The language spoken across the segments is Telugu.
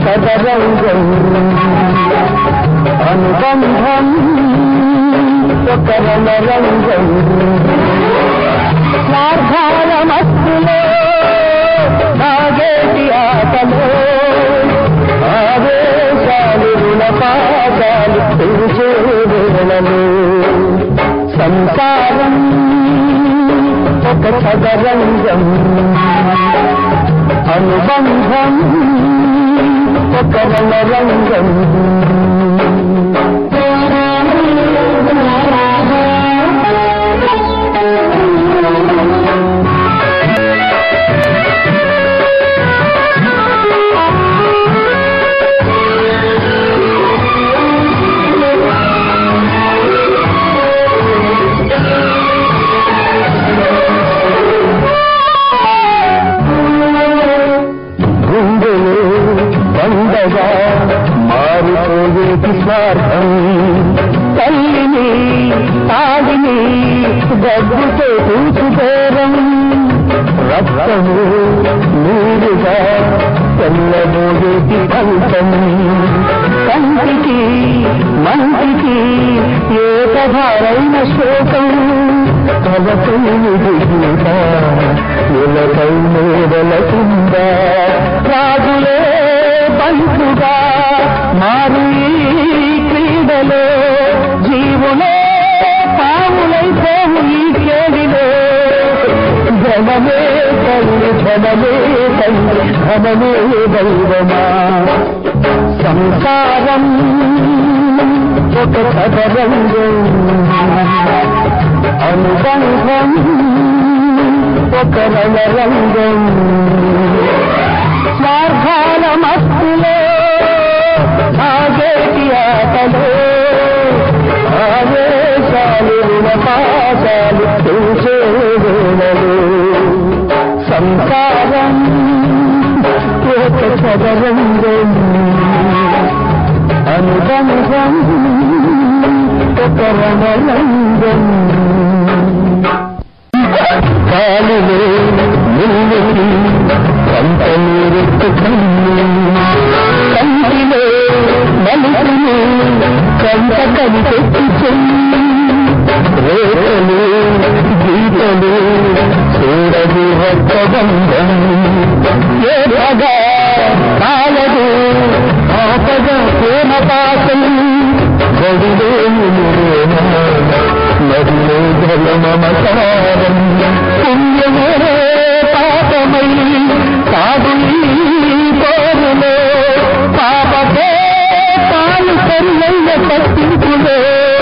సదరంగం అనుబంధం ఒక రణరంగం స్వార్థాల మత్తులో నాగేటి ఆటలో ఆవేశాలు రుణపాదాలు పెంచే వేళలో సంసారం ఒక సదరంగం అనుబంధం ఒక రణరంగం గుండెలు బండగా మారిపోయేటి స్వార్థం తల్లిని తాగిని గడ్డుతో కూచుకోరం రక్తము నీరుగా తెల్లబోయేటి ఫలితం కంటికి మంటికి ఏకధారైన శోకం కలపై దిగుతా ఇలకై మేడలకుందా రాజులే బంటుగా మారు ఈ క్రీడలో జీవులే పాములైపోవు ఈ కేడిలో ధనమే తల్లి ధనమే తల్లి ధనమే దైవమా సంసారం ఒక సదరంగం అనుబంధం ఒక రణరంగం స్వార్థాల మత్తులో ఆగేటి ఆటలో ఆవేశాలు రుణపాశాలు పెంచే వేళలు సంసారం ఒక చదరంగం అనుబంధం ఒక రణరంగం కాలులో నిల్లుకి కంట నీరెత్తుకుని కంటిలో మలుపుని కంట కనిపెట్టి చెల్లి రేఖలు గీతలు చూడదు రక్తబంధం ఏ పగ కాలదు ఆపద ప్రేమ పాసం గడిలో నదిలో జల మమకారం పుణ్యమే పాపమై కాదు ఈ కోరులో పాపకే పాలు కన్నయ్య పట్టింపులో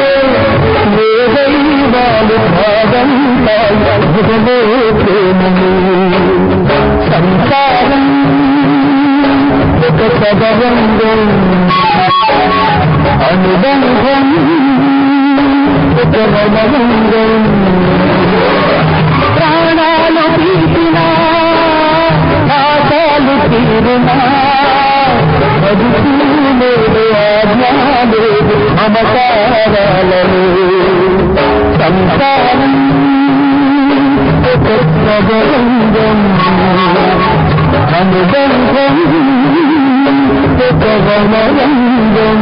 వేదైవాలు భాగం భుజమే ప్రేమము సంసారం ఒక సదరంగం అనుబంధం ఒక రణరంగం ప్రాణాలు తీసినా ఆశాలు తీరునా అదుపులేదు ఆజ్ఞాలేదు మమకారాలను సంసారం ఒక సదరంగం అనుబంధం ఒక రణరంగం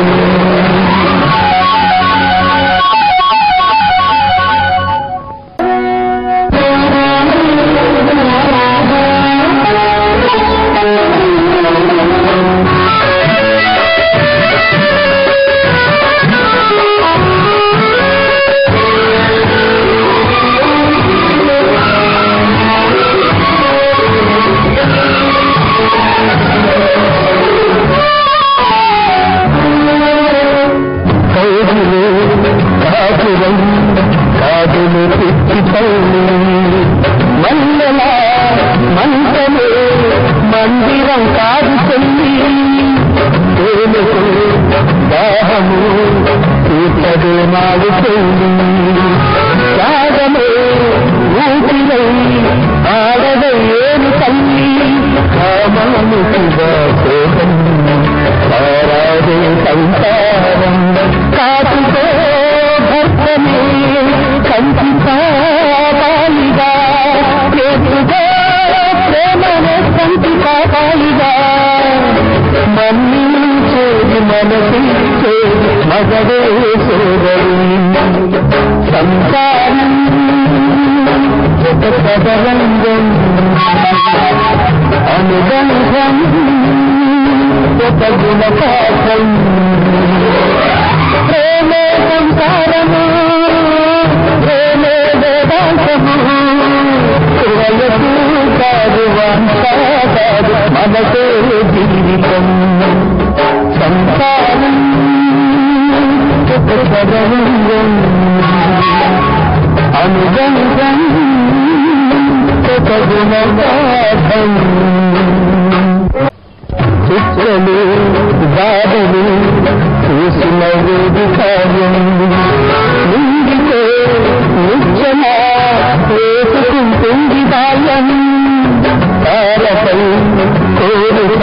కౌగులు కాపురం కాదులు పిచ్చి పౌలు మల్లెల మంటలు మందిరం కాదు చెల్లి తేలుకు దాహము తీర్చదు నాడు చెల్లి త్యాగమే ఊపిరై ఆడద ఏమి తల్లి కామను శోభం ఆరాధే సంసారం కాటుతో భర్తనే కంచి కాపాలిగా చేతుగా ప్రేమనే కంచి కాపాలిగా మన్నించేది మనసిచ్చేది మగడే సోదరి సంసారం ఒక సదరంగం అనుబంధం ఒక గుణపాఠం ప్రేమే సంసారము ప్రేమే వేదాంతము వయసు కాదు వంశ కాదు మనసే జీవితం సంసారం ఒక సదరంగం అనుబంధం ఒక గుణపాఠం చిచ్చలు బాధలు చూసిన వేది కార్యం నిండితే నిత్యమా వేసుకుంటుంది బాల్యం తారపై కోరిక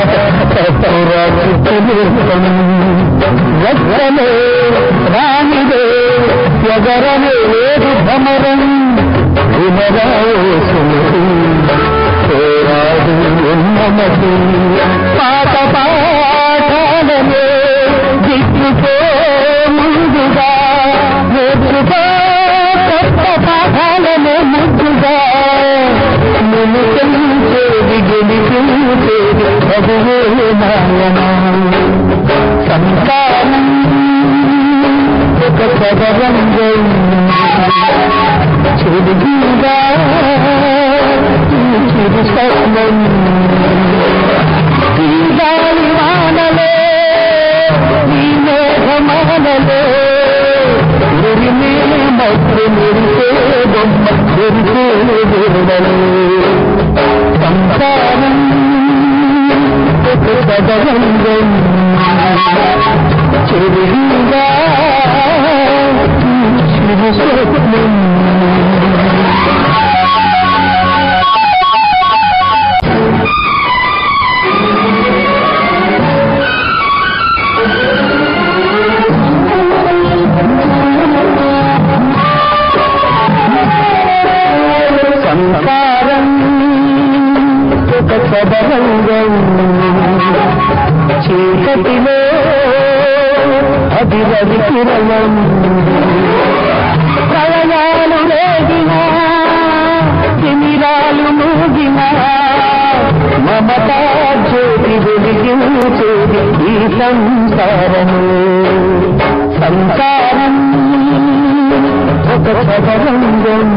తప్పురాజుతం వజ్రమే రాణిదే ఎగరమే వేరు భమరం విమరాసులు పోరాడు ఉన్నమతి పాట పాఠాలనే దిక్కుకో ముందుగా నేర్చుకో కొత్త పాఠాలనే ముద్దుగా నిలిపించేది గెలిపించేది చదువే నాయన సంసారం ఒక సదరంగం చెడుగా చిరు స్వప్నం ఈ గాలి వానలే ఈ మేఘమానలే ఉరిమే మత్తు మెరిసే బొమ్మ మెరిసే వేడలే సంసారం ఒక సదరంగం చెడుగా చిరు స్వప్నం సంసారం ఒక సదరంగం చీకటిలో అది రవి కిరణం ప్రళయాలు రేగినా తిమిరాలు మూగినా మమతా జ్యోతి వెలిగించేది ఈ సంసారము సంసారం ఒక సదరంగం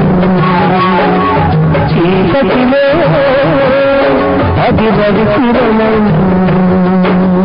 చీకటిలో అది రవి కిరణం